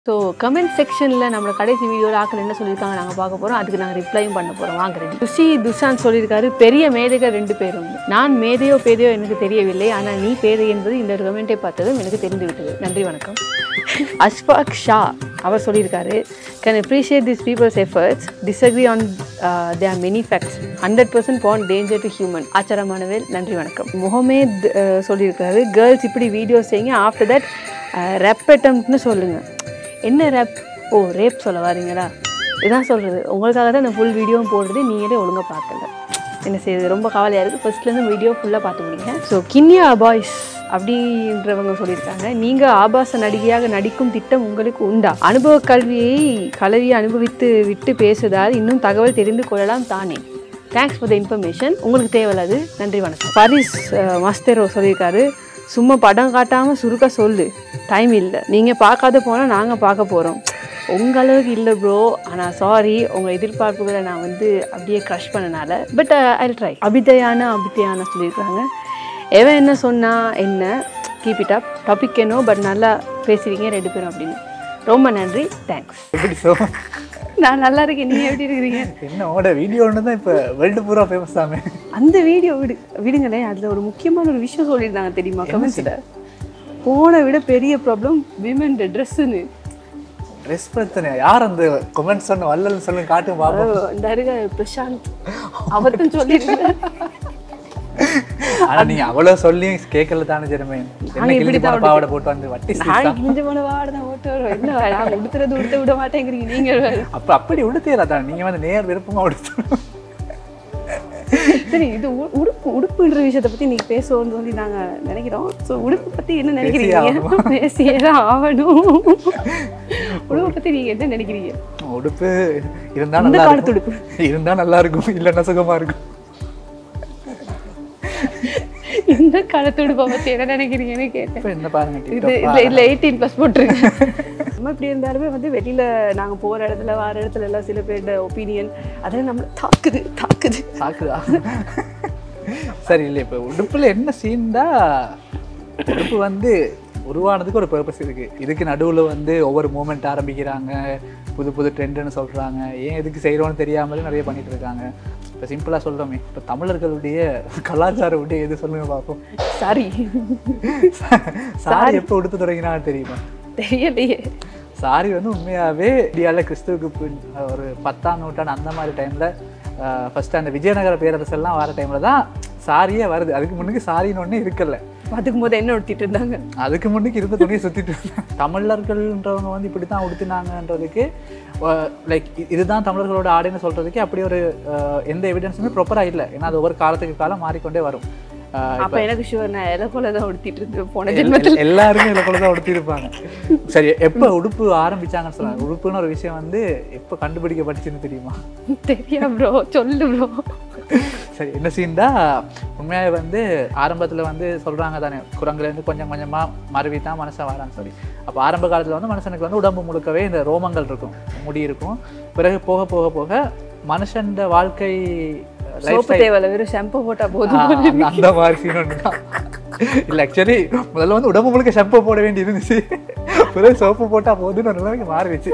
So comment செக்ஷனில் நம்மளோட கடைசி வீடியோவில் ஆக்கள் என்ன சொல்லியிருக்காங்க நாங்கள் பார்க்க போகிறோம் அதுக்கு நாங்கள் ரிப்ளையும் பண்ண போகிறோம் வாங்குறேன் துஷி துஷான் சொல்லியிருக்காரு பெரிய மேதைகள் ரெண்டு பேரும் நான் மேதையோ பேதையோ எனக்கு தெரியவில்லை ஆனால் நீ பேதை என்பது இந்த ஒரு கமெண்ட்டை பார்த்ததும் எனக்கு தெரிந்து விட்டது நன்றி வணக்கம் அஷ்ஃபாக் ஷா அவர் சொல்லியிருக்காரு can appreciate these people's efforts disagree on uh, their many facts hundred percent found danger to human ஆச்சாரமானவேல் நன்றி வணக்கம் முகமேத் அஹ், சொல்லியிருக்காரு கேர்ள்ஸ் இப்படி வீடியோஸ் செய்யுங்க ஆஃப்டர் தட் ரெப் அட்டம்ப்ட்னு சொல்லுங்கள் என்ன ரேப் ஓ ரேப் சொல்ல வரீங்களா இதான் சொல்கிறது உங்களுக்காக தான் இந்த ஃபுல் வீடியோவும் போடுறது நீங்களே ஒழுங்காக பார்க்கல என்ன செய்யுது ரொம்ப கவலையாக இருக்குது ஃபர்ஸ்ட்லேருந்து வீடியோ ஃபுல்லாக பார்த்து முடிங்க ஸோ கின்யா பாய்ஸ் அப்படின்றவங்க சொல்லியிருக்காங்க நீங்கள் ஆபாச நடிகையாக நடிக்கும் திட்டம் உங்களுக்கு உண்டா அனுபவ கல்வியை கல்வியை அனுபவித்து விட்டு பேசுவதால் இன்னும் தகவல் தெரிந்து கொள்ளலாம் தானே தேங்க்ஸ் ஃபார் த இன்ஃபர்மேஷன் உங்களுக்கு தேவையில்லாது நன்றி வணக்கம் பாரிஸ் மாஸ்டரோ சொல்லியிருக்காரு சும்மா படம் காட்டாமல் சுருக்க சொல்லு டைம் இல்லை நீங்கள் பார்க்காத போனால் நாங்கள் பார்க்க போகிறோம் உங்க அளவுக்கு இல்லை ப்ரோ ஆனால் சாரி உங்கள் எதிர்பார்ப்புகளை நான் வந்து அப்படியே க்ரஷ் பண்ணனால பட் ஐ ட்ரை அபிதயான அபிதயான சொல்லியிருக்காங்க எவன் என்ன சொன்னா என்ன கீப் இட் அப் டாபிக் என்னோ பட் நல்லா பேசுறீங்க ரெண்டு பேரும் அப்படின்னு ரொம்ப நன்றி தேங்க்ஸ் எப்படி சோ நான் நல்லா இருக்கேன் நீங்கள் எப்படி இருக்கிறீங்க என்ன உங்களோட வீடியோ ஒன்று தான் இப்போ வேர்ல்டு பூரா ஃபேமஸ் ஆமே அந்த வீடியோ விடு விடுங்களேன் அதில் ஒரு முக்கியமான ஒரு விஷயம் சொல்லியிருந்தாங்க தெரியுமா கமெண்ட்ஸில் போனை விட பெரிய ப்ராப்ளம் விமன் ட்ரெஸ்ஸுன்னு ட்ரெஸ் பிரச்சனை யார் அந்த கமெண்ட் சொன்ன வல்லல்னு சொல்லுங்க காட்டும் பாப்போம் இந்த அருக பிரசாந்த் அவர்தான் சொல்லியிருக்கேன் ஆனா நீங்க அவ்வளவு சொல்லி கேட்கல தானே ஜெரமே என்ன கிழிஞ்சு போன பாவாடை போட்டு வந்து வட்டி நான் கிழிஞ்ச போன வாட தான் ஓட்டு வருவேன் என்ன நான் உடுத்துறது உடுத்த விட மாட்டேங்கிறீங்க நீங்க வேற. அப்ப அப்படி உடுத்தீரா தான் நீங்க வந்து நேர் விருப்பமா உடுத்தணும் சரி இது உ- உடுப்பு உடுப்புன்ற விஷயத்தை பத்தி நீங்க பேசுவோம்னு சொல்லி நாங்க நினைக்கிறோம் ஸோ உடுப்பு பத்தி என்ன நினைக்கிறீங்க பேசியே தான் ஆகணும் உடுப்பை பத்தி நீங்க என்ன நினைக்கிறீங்க உடுப்பு இருந்தா இந்த நல்லா காலத்து இருக்கும் இருந்தா நல்லா இருக்கும் இல்லைன்னா சுகமா இருக்கும் இந்த காலத்து உடுப்பை பத்தி என்ன நினைக்கிறீங்கன்னு கேட்டேன் இப்ப என்ன பாருங்க இது TikTok இதுல இதுல எயிட்டீன் ப்ளஸ் போட்டிருக்கேன் நம்ம இப்படி இருந்தாலுமே வந்து வெளியில நாங்க போற இடத்துல வர இடத்துல எல்லாம் சில பேரோட ஒப்பீனியன் அதெல்லாம் நம்மள தாக்குது தாக்குது சாக்குதா சரி இல்லை இப்போ உடுப்புல என்ன சீன் தான் உடுப்பு வந்து உருவானதுக்கு ஒரு பர்பஸ் இருக்கு இதுக்கு நடுவுல வந்து ஒவ்வொரு மூமெண்ட் ஆரம்பிக்கிறாங்க புது புது ட்ரெண்டுன்னு சொல்றாங்க ஏன் எதுக்கு செய்கிறோன்னு தெரியாமலே நிறைய பண்ணிட்டு இருக்காங்க இப்போ சிம்பிளாக சொல்றோமே இப்போ தமிழர்களுடைய கலாச்சாரம் எது சொல்லுங்க பார்ப்போம் சாரி சாரி எப்போ உடுத்து தொடங்கினான்னு தெரியுமா தெரியலையே சாரி வந்து உண்மையாகவே இந்தியாவில் கிறிஸ்துவுக்கு பின் ஒரு பத்தாம் நூற்றாண்டு அந்த மாதிரி டைமில் ஃபர்ஸ்ட் அந்த விஜயநகர பேரரசெல்லாம் வர டைமில் தான் சாரியே வருது அதுக்கு முன்னுக்கு சாரின்னு ஒன்று இருக்கல அதுக்கும் போது என்ன உடுத்திட்டு இருந்தாங்க அதுக்கு முன்னுக்கு இருந்த துணியை சுற்றிட்டு இருந்தாங்க தமிழர்கள்ன்றவங்க வந்து இப்படி தான் உடுத்தினாங்கன்றதுக்கு லைக் இதுதான் தமிழர்களோட ஆடைன்னு சொல்கிறதுக்கு அப்படி ஒரு அஹ், எந்த எவிடன்ஸுமே ப்ராப்பராக இல்லை ஏன்னா அது ஒவ்வொரு காலத்துக்கு காலம் மாறிக்கொண்டே வரும் அஹ், அப்ப எனக்கு ஷுவர் நான் எதை போல தான் உடுத்திட்டு இருந்தேன் போன எல்- ஜென்மத்தில் எல்- எல்லாருமே இதில் போல தான் உடுத்திருப்பாங்க சரி எப்போ உடுப்பு ஆரம்பிச்சாங்கன்னு சொன்னாங்க உடுப்புன்னு ஒரு விஷயம் வந்து எப்போ கண்டுபிடிக்கப்பட்டுச்சுன்னு தெரியுமா தெரியா ப்ரோ சொல்லு ப்ரோ சரி என்ன சீன்டா உண்மையாக வந்து ஆரம்பத்தில் வந்து சொல்கிறாங்க தானே குரங்குலேருந்து கொஞ்சம் கொஞ்சமாக மருவி தான் மனுஷன் வரான்னு சொல்லி அப்போ ஆரம்ப காலத்தில் வந்து மனுஷனுக்கு வந்து உடம்பு முழுக்கவே இந்த ரோமங்கள் இருக்கும் முடி இருக்கும் பிறகு போக போக போக மனுஷன் வாழ்க்கை லைஃப் சோப்பு தேவையில்ல வெறும் ஷாம்பு போட்டா போதும் ஆ, அந்த- அந்த மாதிரி சீன் ஒன்று தான் இல்லை ஆக்சுவலி முதல்ல வந்து உடம்பு முழுக்க ஷாம்பு போட வேண்டி இருந்துச்சு பிறகு சோப்பு போட்டால் போதுன்னு ஒரு நிலைமைக்கு மாறிடுச்சு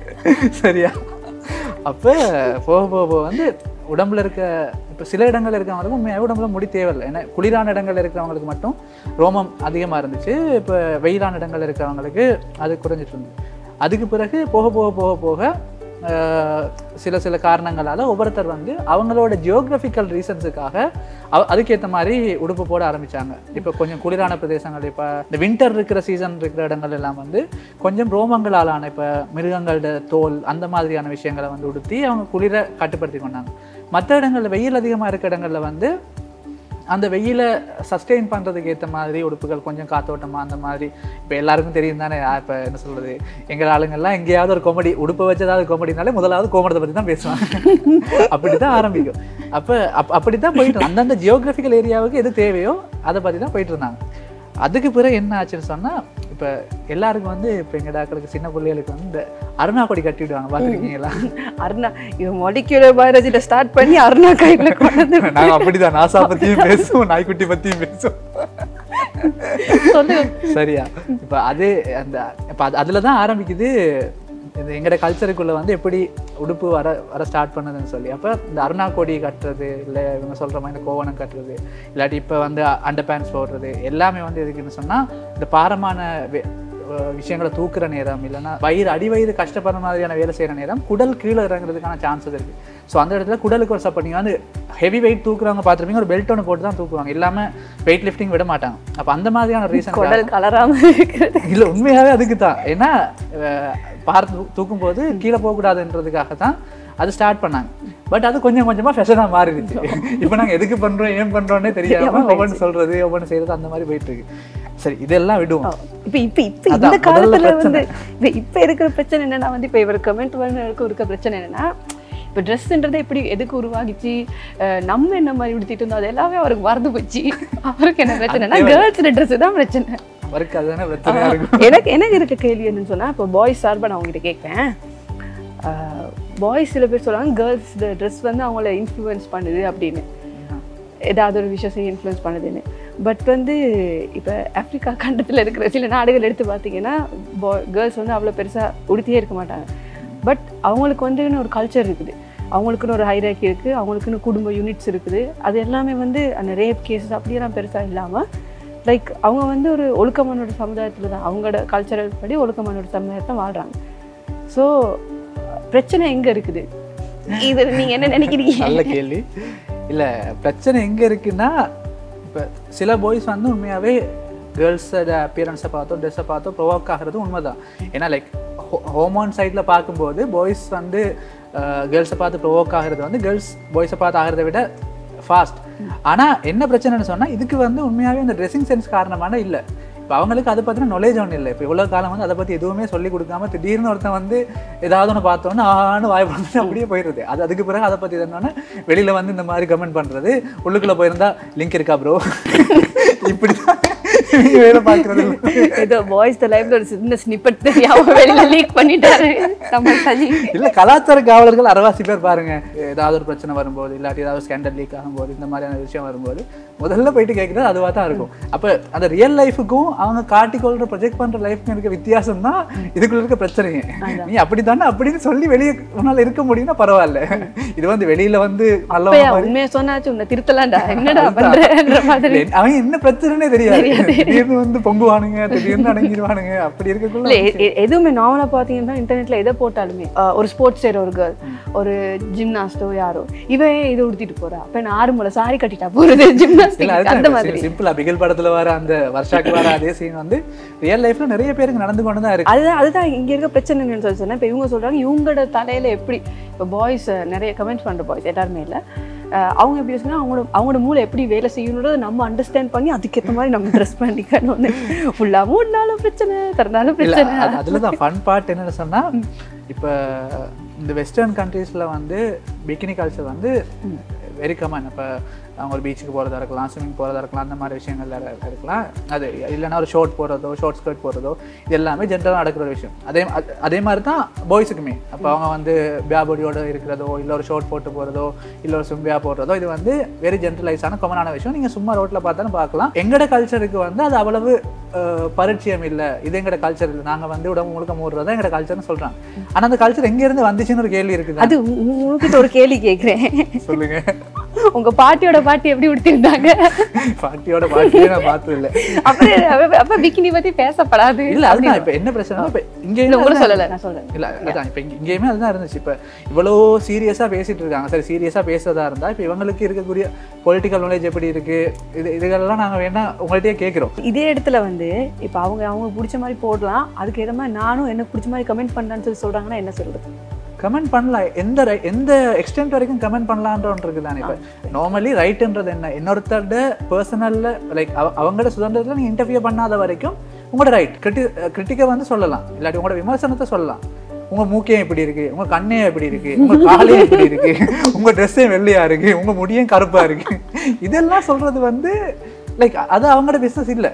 சரியா அப்போ போக போக போக வந்து உடம்புல இருக்க இப்போ சில இடங்கள் இருக்கிறவங்களுக்கு உண்மையாக உடம்புல முடி தேவையில்லை ஏன்னா குளிரான இடங்கள் இருக்கிறவங்களுக்கு மட்டும் ரோமம் அதிகமாக இருந்துச்சு இப்போ வெயிலான இடங்கள் இருக்கிறவங்களுக்கு அது குறைஞ்சிட்டு இருந்துச்சு அதுக்கு பிறகு போக போக போக போக ஆஹ் சில சில காரணங்களால ஒவ்வொருத்தர் வந்து அவங்களோட ஜியோகிராஃபிக்கல் ரீசன்ஸுக்காக அதுக்கேற்ற மாதிரி உடுப்பு போட ஆரம்பிச்சாங்க இப்போ கொஞ்சம் குளிரான பிரதேசங்கள் இப்போ இந்த வின்டர் இருக்கிற சீசன் இருக்கிற இடங்கள் எல்லாம் வந்து கொஞ்சம் ரோமங்களாலான இப்போ மிருகங்களோட தோல் அந்த மாதிரியான விஷயங்களை வந்து உடுத்தி அவங்க குளிரை கட்டுப்படுத்தி கொண்டாங்க மற்ற இடங்கள்ல வெயில் அதிகமாக இருக்க இடங்கள்ல வந்து அந்த வெயிலை சஸ்டெயின் பண்ணுறதுக்கு ஏற்ற மாதிரி உடுப்புகள் கொஞ்சம் காத்தோட்டமாக அந்த மாதிரி இப்போ எல்லாருக்கும் தெரியும் தானே இப்போ என்ன சொல்கிறது எங்கள் ஆளுங்கள்லாம் எங்கேயாவது ஒரு காமெடி உடுப்பை வச்சதாவது காமெடினாலே முதலாவது கோமடத்தை பற்றி தான் பேசுவாங்க அப்படி தான் ஆரம்பிக்கும் அப்போ அப் அப்படி தான் போயிட்டு அந்தந்த ஜியோகிராஃபிக்கல் ஏரியாவுக்கு எது தேவையோ அதை பற்றி தான் போயிட்டு இருந்தாங்க அதுக்கு பிறகு என்ன ஆச்சுன்னு சொன்னால் இப்போ எல்லாருக்கும் வந்து இப்போ எங்கள் டாக்டருக்கு சின்ன பிள்ளைகளுக்கு வந்து இந்த அருணா கொடி கட்டி விடுவாங்க பார்த்துருக்கீங்களா அருணா இவன் மாலிகுலர் பயாலஜில ஸ்டார்ட் பண்ணி அருணா கையில கொண்டு வந்து நாங்கள் அப்படிதான் நாசா பற்றியும் பேசுவோம் நாய்க்குட்டி பற்றியும் பேசுவோம் சொல்லுங்க சரியா இப்போ அது அந்த இப்போ அது அதில் தான் ஆரம்பிக்குது இது எங்களோட கல்ச்சருக்குள்ள வந்து எப்படி உடுப்பு வர வர ஸ்டார்ட் பண்ணுதுன்னு சொல்லி அப்போ இந்த அருணா கொடி கட்டுறது இல்லை இவங்க சொல்கிற மாதிரி இந்த கோவணம் கட்டுறது இல்லாட்டி இப்போ வந்து அண்டர் பேண்ட்ஸ் போடுறது எல்லாமே வந்து எதுக்குன்னு சொன்னால் இந்த பாரமான வே- அஹ் விஷயங்களை தூக்குற நேரம் இல்லைன்னா வயிறு அடி வயிறு கஷ்டப்படுற மாதிரியான வேலை செய்கிற நேரம் குடல் கீழே இறங்குறதுக்கான சான்சஸ் இருக்குது ஸோ அந்த இடத்துல குடலுக்கு ஒரு சப்போர்ட் நீங்கள் வந்து ஹெவி வெயிட் தூக்குறவங்க பார்த்துருப்பீங்க ஒரு பெல்ட் ஒன்று போட்டு தான் தூக்குவாங்க இல்லாமல் வெயிட் லிஃப்டிங் விட மாட்டாங்க அப்போ அந்த மாதிரியான ரீசன் குடல் கலராம இருக்கிறது இல்ல உண்மையாவே அதுக்கு தான் ஏன்னா அஹ், பார் தூ- தூக்கும்போது கீழே போகக்கூடாதுன்றதுக்காக தான் அது ஸ்டார்ட் பண்ணாங்க பட் அது கொஞ்சம் கொஞ்சமா ஃபெஷனாக மாறிடுச்சு இப்போ நாங்க எதுக்கு பண்றோம் ஏன் பண்றோம்னே தெரியாம ஒவ்வொன்று சொல்றது ஒவ்வொன்று செய்யறது அந்த மாதிரி போயிட்டு இருக்கு சரி இதெல்லாம் விடுவோம் இப்ப இப்ப இப்ப அதான் இந்த முதல்ல காலத்துல பிரச்சனை. வந்து இப்ப இப்ப இருக்கிற பிரச்சனை என்னன்னா வந்து இப்ப இவர் கமெண்ட் பண்ண இருக்க பிரச்சனை என்னன்னா இப்போ ட்ரெஸ்ன்றது எப்படி எதுக்கு உருவாகிச்சு அஹ் நம்ம என்ன மாதிரி உடுத்திட்டு இருந்தோம் அது எல்லாமே அவருக்கு மறந்து போச்சு அவருக்கு என்ன பிரச்சனைனா கேர்ள்ஸ் ட்ரெஸ் தான் பிரச்சனை ஒர்க் அதுதானே பிரச்சனையா இருக்கும் எனக்கு எனக்கு இருக்க கேள்வி என்னன்னு சொன்னா இப்போ பாய்ஸ் சார்பாக நான் உங்ககிட்ட கேட்பேன் பாய்ஸ் சில பேர் சொல்றாங்க கேர்ள்ஸ் ட்ரெஸ் வந்து அவங்கள இன்ஃப்ளூயன்ஸ் பண்ணுது அப்படின்னு ஏதாவது ஒரு விஷயத்தை இன்ஃப்ளூயன்ஸ் பண்ணுதுன்னு பட் வந்து இப்போ ஆப்பிரிக்கா கண்டத்தில் இருக்கிற சில நாடுகள் எடுத்து பார்த்தீங்கன்னா கேர்ள்ஸ் வந்து அவ்வளோ பெருசாக உடுத்தியே இருக்க மாட்டாங்க பட் அவங்களுக்கு வந்து ஒரு கல்ச்சர் இருக்குது அவங்களுக்குன்னு ஒரு ஹைராக்கி இருக்குது அவங்களுக்குன்னு குடும்ப யூனிட்ஸ் இருக்குது அது எல்லாமே வந்து அந்த ரேப் கேசஸ் அப்படியெல்லாம் பெருசாக இல்லாமல் லைக் அவங்க வந்து ஒரு ஒழுக்கமான ஒரு சமுதாயத்தில் தான் அவங்களோட கல்ச்சரல் படி ஒழுக்கமான ஒரு சமுதாயத்தை வாழ்கிறாங்க ஸோ பிரச்சனை எங்கே இருக்குது இது நீங்கள் என்ன நினைக்கிறீங்க நல்ல கேள்வி இல்ல பிரச்சனை எங்க இருக்குன்னா இப்ப சில பாய்ஸ் வந்து உண்மையாவே கேர்ள்ஸோட அப்பியரன்ஸை பார்த்தோ ட்ரெஸ்ஸை பார்த்தோ ப்ரொவோக் ஆகிறது உண்மைதான் ஏன்னா லைக் ஹோமோன் சைடில் பார்க்கும்போது பாய்ஸ் வந்து கேர்ள்ஸை பார்த்து ப்ரொவோக் ஆகிறது வந்து கேர்ள்ஸ் பாய்ஸை பார்த்து ஆகிறத விட ஃபாஸ்ட் ஆனா என்ன பிரச்சனைன்னு சொன்னா இதுக்கு வந்து உண்மையாவே இந்த ட்ரெஸ்ஸிங் சென்ஸ் காரணமான இல்ல இப்போ அவங்களுக்கு அதை பற்றின நாலேஜ் ஒன்றும் இல்லை இப்போ இவ்வளோ காலம் வந்து அதை பற்றி எதுவுமே சொல்லி கொடுக்காம திடீர்னு ஒருத்தன் வந்து ஏதாவது ஒன்று பார்த்தோன்னே ஆன்னு வாய் பண்ணி அப்படியே போயிடுது அது அதுக்கு பிறகு அதை பற்றி என்னன்னா வெளியில் வந்து இந்த மாதிரி கமெண்ட் பண்ணுறது உள்ளுக்குள்ளே போயிருந்தா லிங்க் இருக்கா ப்ரோ இப்படி தான் வேலை பார்க்குறது ஏதோ பாய்ஸ் லைஃப்ல ஒரு சின்ன ஸ்னிப்பட் தெரியாம வெளியில லீக் பண்ணிட்டாரு நம்ம சஜி இல்ல கலாச்சார காவலர்கள் அரைவாசி பேர் பாருங்க ஏதாவது ஒரு பிரச்சனை வரும்போது இல்லாட்டி ஏதாவது ஸ்கேண்டல் லீக் ஆகும்போது இந்த மாதிரியான விஷயம் வரும்போது முதல்ல போயிட்டு கேட்குறது அதுவாக தான் இருக்கும் அப்ப அந்த ரியல் லைஃபுக்கும் அவங்க காட்டிக்கொள்ற ப்ரொஜெக்ட் பண்ற லைஃப்க்கும் இருக்க வித்தியாசம் தான் இதுக்குள்ள இருக்க பிரச்சனையே நீ அப்படி தானே அப்படின்னு சொல்லி வெளியே உன்னால இருக்க முடியும்னா பரவாயில்ல இது வந்து வெளியில வந்து நல்ல அப்பயா உண்மையை சொன்னாச்சு உன்னை திருத்தலாம்டா என்னடா பண்றன்ற மாதிரி இல்ல, அவன் என்ன பிரச்சனைனே தெரியாது திடீர்னு வந்து பொங்குவானுங்க திடீர்னு அடங்கிடுவானுங்க அப்படி இருக்கக்குள்ள இல்ல எ- எ- எதுவுமே நார்மலா பாத்தீங்கன்னா இன்டர்நெட்ல எதை போட்டாலுமே அஹ், ஒரு ஸ்போர்ட்ஸ் செய்யற ஒரு கேர்ள் ஒரு ஜிம்னாஸ்டோ யாரோ இவன் இது உடுத்திட்டு போறா அப்ப நான் ஆறு முளை சாரி கட்டிட்டா போறது இல்ல ஜிம்னாஸ்டிக் அந்த மாதிரி அதுதான் சிம்பிளா பிகில் படத்துல வர அந்த வருஷாக்கு வர அதே சீன் வந்து ரியல் லைஃப்ல நிறைய பேருக்கு நடந்து கொண்டு தான் இருக்கு அதுதான் அதுதான் இங்க இருக்க பிரச்சனை என்னன்னு சொல்லி சொன்னா இப்ப இவங்க சொல்றாங்க இவங்களோட தலையில எப்படி இப்போ பாய்ஸ் நிறைய கமெண்ட் பண்ற பாய்ஸ் எல்லாருமே இல்ல அஹ் அவங்க எப்படி சொன்னா அவங்களோட அவங்களோட மூளை எப்படி வேலை செய்யணுன்றத நம்ம அண்டர்ஸ்டாண்ட் பண்ணி அதுக்கேற்ற மாதிரி நம்ம ட்ரெஸ் பண்ணிக்கணும்னு ஃபுல்லா மூடினாலும் பிரச்சனை திறந்தாலும் இல்ல பிரச்சனை அது- அதுல தான் ஃபன் பார்ட் என்னன்னு சொன்னா இப்ப இந்த வெஸ்டர்ன் கண்ட்ரீஸ்ல வந்து பிகினி கல்ச்சர் வந்து வெரி காமன் இப்போ அவங்க ஒரு பீச்சுக்கு போகிறதா இருக்கலாம் ஸ்விம்மிங் போகிறதா இருக்கலாம் அந்த மாதிரி விஷயங்கள்ல இரு- இருக்கலாம் அது இல்லைன்னா ஒரு ஷோர்ட் போடுறதோ ஷார்ட் ஸ்கர்ட் போடுறதோ இது எல்லாமே ஜென்ரலாக நடக்கிற ஒரு விஷயம் அதே அது- அதே மாதிரி தான் பாய்ஸுக்குமே அப்போ அவங்க வந்து பியாபடியோட இருக்கிறதோ இல்லை ஒரு ஷோர்ட் போட்டு போகிறதோ இல்லை ஒரு சும்பியா போடுறதோ இது வந்து வெரி ஜென்ரலைஸான காமனான விஷயம் நீங்கள் சும்மா ரோட்டில் பார்த்தாலும் பார்க்கலாம் எங்களோட கல்ச்சருக்கு வந்து அது அவ்வளவு அஹ், பரிச்சயம் இல்லை இது எங்களோட கல்ச்சர் இல்லை நாங்கள் வந்து உடம்பு முழுக்க மூடுறதா எங்களோட கல்ச்சர்னு சொல்கிறாங்க ஆனால் அந்த கல்ச்சர் எங்கேருந்து வந்துச்சுன்னு ஒரு கேள்வி இருக்குது அது உ- உ- உங்ககிட்ட ஒரு கேள்வி கேக்குறேன் சொல்லுங்க உங்க பாட்டியோட பாட்டி எப்படி உடுத்திருந்தாங்க பாட்டியோட பாட்டியே நான் பார்த்தது இல்லை அப்புறம் அப்ப- அப்ப பிக்கினி பத்தி பேசப்படாது இல்ல அதுதான் இப்ப என்ன பிரச்சனை இப்ப இல்ல இங்கேயுமே உங்களை அதுதான் சொல்லல நான் சொல்றேன் இல்ல அதான் இப்ப இங்க- இங்கேயுமே அதுதான் இருந்துச்சு இப்ப இவ்வளோ சீரியஸா பேசிட்டு இருக்காங்க சரி சீரியஸா பேசுறதா இருந்தா இப்ப இவங்களுக்கு இருக்கக்கூடிய பொலிட்டிக்கல் நாலேஜ் எப்படி இருக்கு இது இதுகளெல்லாம் நாங்க வேணா உங்கள்கிட்டயே கேட்கிறோம் இதே இடத்துல வந்து இப்ப அவங்க அவங்க பிடிச்ச மாதிரி போடலாம் அதுக்கு ஏற்ற மாதிரி நானும் எனக்கு பிடிச்ச மாதிரி கமெண்ட் பண்றேன்னு சொல்லி சொல்றாங்கன்னா என்ன சொல்றது கமெண்ட் பண்ணலாம் எந்த ரை- எந்த எக்ஸ்டென்ட் வரைக்கும் கமெண்ட் பண்ணலான்ற ஒன்று இருக்குது தானே இப்போ நார்மலி ரைட்டுன்றது என்ன இன்னொருத்தரோட பர்சனல்ல லைக் அவங்களோட சுதந்திரத்தில் நீங்கள் இன்டர்வியூ பண்ணாத வரைக்கும் உங்களோட ரைட் கிரிட்டி கிரிட்டிக்கை வந்து சொல்லலாம் இல்லாட்டி உங்களோட விமர்சனத்தை சொல்லலாம் உங்க மூக்கே எப்படி இருக்கு உங்க கண்ணே எப்படி இருக்கு உங்க காலே எப்படி இருக்கு உங்க ட்ரெஸ்ஸே வெள்ளையா இருக்கு உங்க முடியும் கருப்பா இருக்கு இதெல்லாம் சொல்றது வந்து லைக் அது அவங்களோட பிஸ்னஸ் இல்லை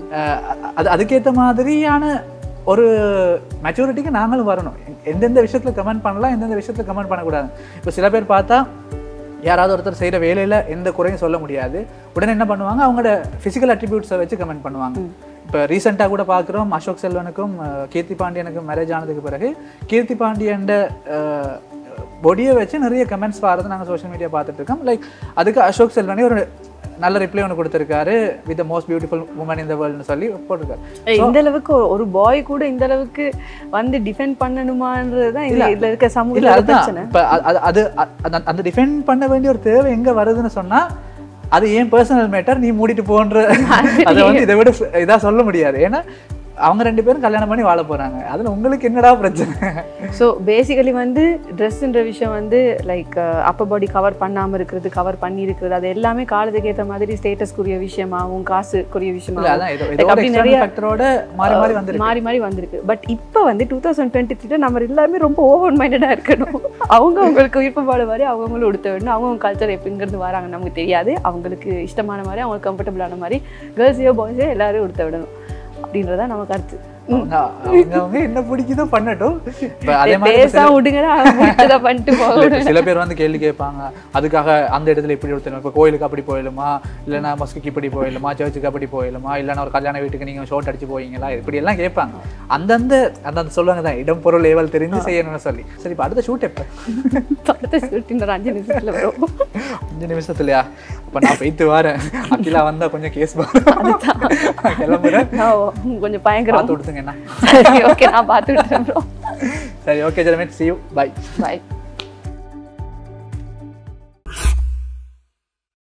அது அதுக்கேற்ற மாதிரியான ஒரு மெச்சூரிட்டிக்கு நாங்களும் வரணும் எந்தெந்த விஷயத்துல கமெண்ட் பண்ணலாம் எந்தெந்த விஷயத்துல கமெண்ட் பண்ணக்கூடாது இப்போ சில பேர் பார்த்தா யாராவது ஒருத்தர் செய்கிற வேலையில் எந்த குறையும் சொல்ல முடியாது உடனே என்ன பண்ணுவாங்க அவங்களோட ஃபிசிக்கல் அட்ரிபியூட்ஸை வச்சு கமெண்ட் பண்ணுவாங்க இப்போ ரீசெண்டாக கூட பார்க்குறோம் அசோக் செல்வனுக்கும் அஹ், கீர்த்தி பாண்டியனுக்கும் மேரேஜ் ஆனதுக்கு பிறகு கீர்த்தி பாண்டியன் பொடியை வச்சு நிறைய கமெண்ட்ஸ் வரது நாங்கள் சோஷியல் மீடியா பார்த்துட்டு இருக்கோம் லைக் அதுக்கு அசோக் செல்வனே ஒரு நல்ல ரிப்ளை ஒன்று கொடுத்துருக்காரு with the most beautiful woman இந்த வேர்ல்டுன்னு சொல்லி போட்டிருக்காரு ஏய், இந்த அளவுக்கு ஒரு- ஒரு பாய் கூட இந்த அளவுக்கு வந்து டிஃபெண்ட் பண்ணணுமான்றதுதான் இது இதுல இருக்க இல்ல சமூக அதுதான் பிரச்சனை இப்ப அ- அது அது அ- அந்த- அந்த டிஃபெண்ட் பண்ண வேண்டிய ஒரு தேவை எங்க வருதுன்னு சொன்னா அது ஏன் பர்சனல் மேட்டர் நீ மூடிட்டு போன்ற அதை வந்து இதை விட இதா சொல்ல முடியாது ஏன்னா அவங்க ரெண்டு பேரும் கல்யாணம் பண்ணி வாழ போறாங்க அதுல உங்களுக்கு என்னடா பிரச்சனை ஸோ பேசிக்கலி வந்து ட்ரெஸ்ன்ற விஷயம் வந்து லைக் அப்பர் பாடி கவர் பண்ணாம இருக்கிறது கவர் பண்ணி இருக்கிறது அது எல்லாமே காலத்துக்கு ஏற்ற மாதிரி ஸ்டேட்டஸ்க்குரிய விஷயமாகவும் காசுக்குரிய இல்ல விஷயமாகவும் அதான் ஏதோ Like ஏதோ அப்படி எக்ஸ்டர்னல் நிறைய- ஃபேக்டரோட மாறி மாறி வந்திருக்கு மாறி மாறி வந்திருக்கு பட் இப்போ வந்து டூ தௌசண்ட் டுவெண்ட்டி த்ரீல நம்ம எல்லாருமே ரொம்ப ஓவன் மைண்டடாக இருக்கணும் அவங்க அவங்களுக்கு விருப்பப்பாடு மாதிரி அவங்களும் உடுத்த வேணும் அவங்க கல்ச்சர் எப்படிங்கிறது வராங்க நமக்கு தெரியாது அவங்களுக்கு இஷ்டமான மாதிரி அவங்களுக்கு கம்ஃபர்டபுளான மாதிரி கேர்ள்ஸையோ பாய்ஸையோ எல்லாரும் உடுத்த விடணும் அப்படின்றதா நம்ம கருத்து அவங்க அவங்க அவங்க என்ன பிடிக்குதோ பண்ணட்டும் இப்ப அதே மாதிரி இப்ப பேசா விடுங்கடா பிடிச்சதை பண்ணிட்டு இல்ல, போகணும் இப்ப சில பேர் வந்து கேள்வி கேட்பாங்க அதுக்காக அந்த இடத்துல இப்படி ஒருத்தர் இப்போ கோயிலுக்கு அப்படி போயிடுமா இல்லைன்னா மஸ்குக்கு இப்படி போயிடுமா சர்ச்சுக்கு அப்படி போயிடுமா இல்லைன்னா ஒரு கல்யாண வீட்டுக்கு நீங்க ஷோட் அடிச்சு போவீங்களா இப்படி எல்லாம் கேட்பாங்க அந்தந்த அந்தந்த சொல்லுவாங்க தான் இடம் பொருள் ஏவல் தெரிஞ்சு செய்யணும்னு சொல்லி சரி இப்போ அடுத்த ஷூட் எப்போ அடுத்த ஷூட்டிங் ஒரு அஞ்சு நிமிஷத்துல வரும் அஞ்சு நிமிஷத்துலயா அப்ப நான் போயிட்டு வரேன் அகிலா வந்தா கொஞ்சம் கேஸ் கிளம்புறேன் நான் கொஞ்சம் பயங்கரம் பார்த்து கொடுத்துங்க என்ன சரி ஓகே நான் பார்த்து விட்டுறேன் ப்ரோ சரி ஓகே ஜெரமேட் சி யூ பை பாய்